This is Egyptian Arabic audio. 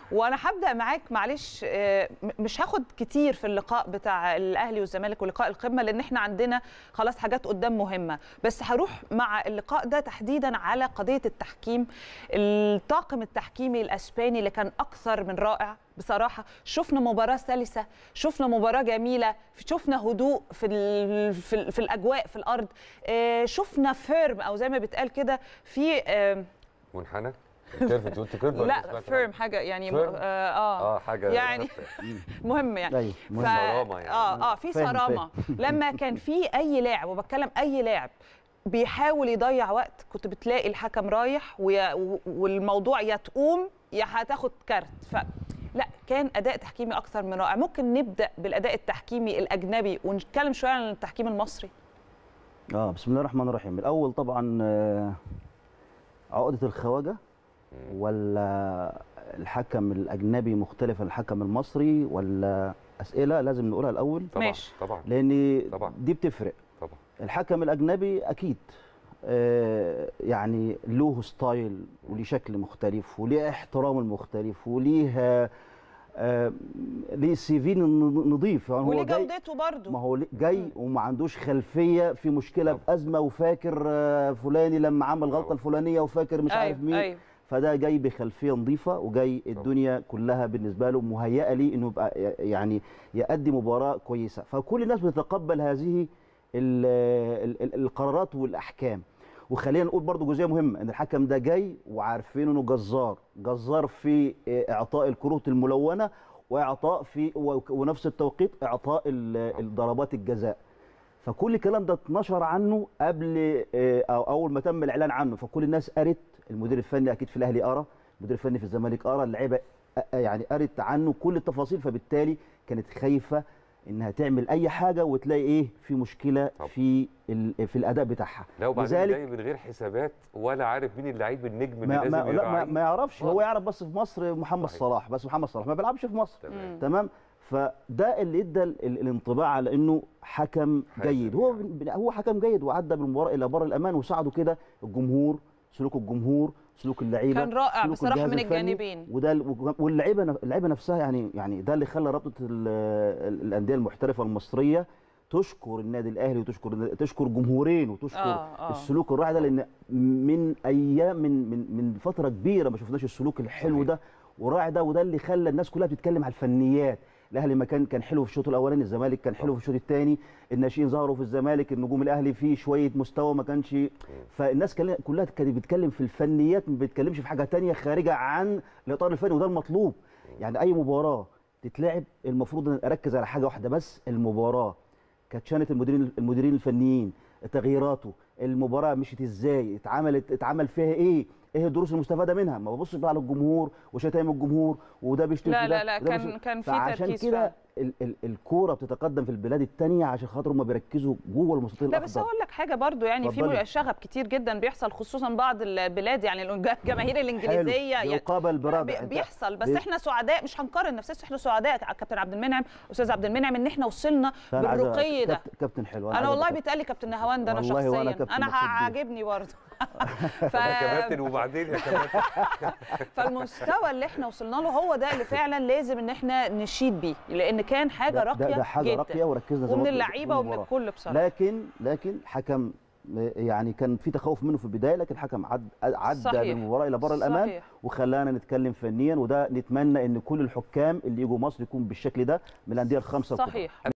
وانا هبدا معاك معلش آه، م- مش هاخد كتير في اللقاء بتاع الاهلي والزمالك ولقاء القمه لان احنا عندنا خلاص حاجات قدام مهمه بس هروح مع اللقاء ده تحديدا على قضيه التحكيم الطاقم التحكيمي الاسباني اللي كان اكثر من رائع بصراحه شفنا مباراه سلسه شفنا مباراه جميله شفنا هدوء في ال في, ال في الاجواء في الارض آه، شفنا فيرم او زي ما بيتقال كده في آه، منحنى كيرف انت قلت كيرف ولا لا سمعت فيرم غلط؟ حاجه يعني فيرم؟ اه, آه اه حاجه يعني ثابتة. مهم يعني ايوه ف... مهم. صرامة يعني. اه اه في فاهم، صرامه لما كان في اي لاعب وبتكلم اي لاعب بيحاول يضيع وقت كنت بتلاقي الحكم رايح ويا و- والموضوع يا تقوم يا هتاخد كارت ف لا كان اداء تحكيمي اكثر من رائع ممكن نبدا بالاداء التحكيمي الاجنبي ونتكلم شويه عن التحكيم المصري اه بسم الله الرحمن الرحيم الاول طبعا آه، عقده الخواجه ولا الحكم الاجنبي مختلف عن الحكم المصري ولا اسئله لازم نقولها الاول طبعا ماشي. طبعا لان طبعا. دي بتفرق طبعا الحكم الاجنبي اكيد آه، يعني له ستايل وليه شكل مختلف وليه احترام المختلف وليه آه، آه، ليه سي في نظيف يعني وليه هو جاي جودته برضه ما هو ليه- جاي وما عندوش خلفيه في مشكله طبعا. بازمه وفاكر آه، فلاني لما عمل غلطه طبعا. الفلانيه وفاكر مش عارف مين ايوه فده جاي بخلفيه نظيفه وجاي الدنيا كلها بالنسبه له مهيئه ليه انه يبقى يعني يؤدي مباراه كويسه فكل الناس بتتقبل هذه ال ال ال القرارات والاحكام وخلينا نقول برضو جزئيه مهمه ان الحكم ده جاي وعارفين انه جزار جزار في اعطاء الكروت الملونه واعطاء في ونفس التوقيت اعطاء ال- الضربات الجزاء فكل الكلام ده اتنشر عنه قبل آه، او اول ما تم الاعلان عنه فكل الناس قرت المدير الفني اكيد في الاهلي قرا المدير الفني في الزمالك قرا اللعيبه آه، آه، يعني قرت عنه كل التفاصيل فبالتالي كانت خايفه انها تعمل اي حاجه وتلاقي ايه في مشكله طبعا. في ال- في الاداء بتاعها لا وبعدين لذلك- جاي من غير حسابات ولا عارف مين اللعيب النجم اللي ما, لازم ما, لا ما, يراعيه ما يعرفش هو خالص. يعرف بس في مصر محمد صحيح. صلاح بس محمد صلاح ما بيلعبش في مصر تمام تمام فده اللي ادى ال- ال- الانطباع على انه حكم حازم جيد هو يعني. بن- هو حكم جيد وعدى بالمباراه الى بر الامان وساعده كده الجمهور سلوك الجمهور سلوك اللعيبه كان رائع سلوك بصراحه الجهاز من الفني. الجانبين وده ال- واللعيبه نف- اللعيبه نفسها يعني يعني ده اللي خلى رابطه ال- ال- الانديه المحترفه المصريه تشكر النادي الاهلي وتشكر تشكر جمهورين وتشكر آه، آه. السلوك الرائع ده لان من ايام من من من فتره كبيره ما شفناش السلوك الحلو صحيح. ده والرائع ده وده اللي خلى الناس كلها بتتكلم على الفنيات الاهلي ما كان كان حلو في الشوط الاولاني الزمالك كان حلو في الشوط الثاني الناشئين ظهروا في الزمالك النجوم الاهلي فيه شويه مستوى ما كانش فالناس كل- كلها كانت بتتكلم في الفنيات ما بتتكلمش في حاجه تانية خارجه عن الاطار الفني وده المطلوب يعني اي مباراه تتلعب المفروض ان اركز على حاجه واحده بس المباراه كانت شانت المديرين المديرين الفنيين تغييراته المباراه مشيت ازاي اتعملت اتعمل فيها ايه ايه الدروس المستفاده منها ما ببصش بقى على الجمهور وشتايم الجمهور وده بيشتم لا في ده لا لا وده كان بيشتم- كان في فعشان تركيز كده فعلا. ال- ال- الكوره بتتقدم في البلاد الثانيه عشان خاطر هم بيركزوا جوه المستطيل لا بس الاخضر اقول لك حاجه برضو يعني في اتفضلي. شغب كتير جدا بيحصل خصوصا بعض البلاد يعني الجماهير الانجليزيه حلو. يعني يقابل برادة بي- أنت- بيحصل بس بي- احنا سعداء مش هنقارن نفسنا احنا سعداء كابتن عبد المنعم استاذ عبد المنعم ان احنا وصلنا فأنا عايز أ- بالرقي ده كابتن- كابتن حلو انا عايز والله أبقى- بيتقال لي كابتن نهوان ده انا والله شخصيا وأنا كابتن انا مبسوط بيه. عاجبني برضه ف... يا كباتن وبعدين يا كباتن فالمستوى اللي احنا وصلنا له هو ده اللي فعلا لازم ان احنا نشيد بيه لان كان حاجه ده- راقيه ده, ده حاجه جدا راقيه وركزنا زي ما ومن قلت في اللعيبه ومن المباراة. الكل بصراحه لكن لكن حكم يعني كان في تخوف منه في البدايه لكن الحكم عد عدى صحيح. بالمباراه الى بر الامان صحيح. وخلانا نتكلم فنيا وده نتمنى ان كل الحكام اللي يجوا مصر يكون بالشكل ده من الانديه الخمسه الكبرى. صحيح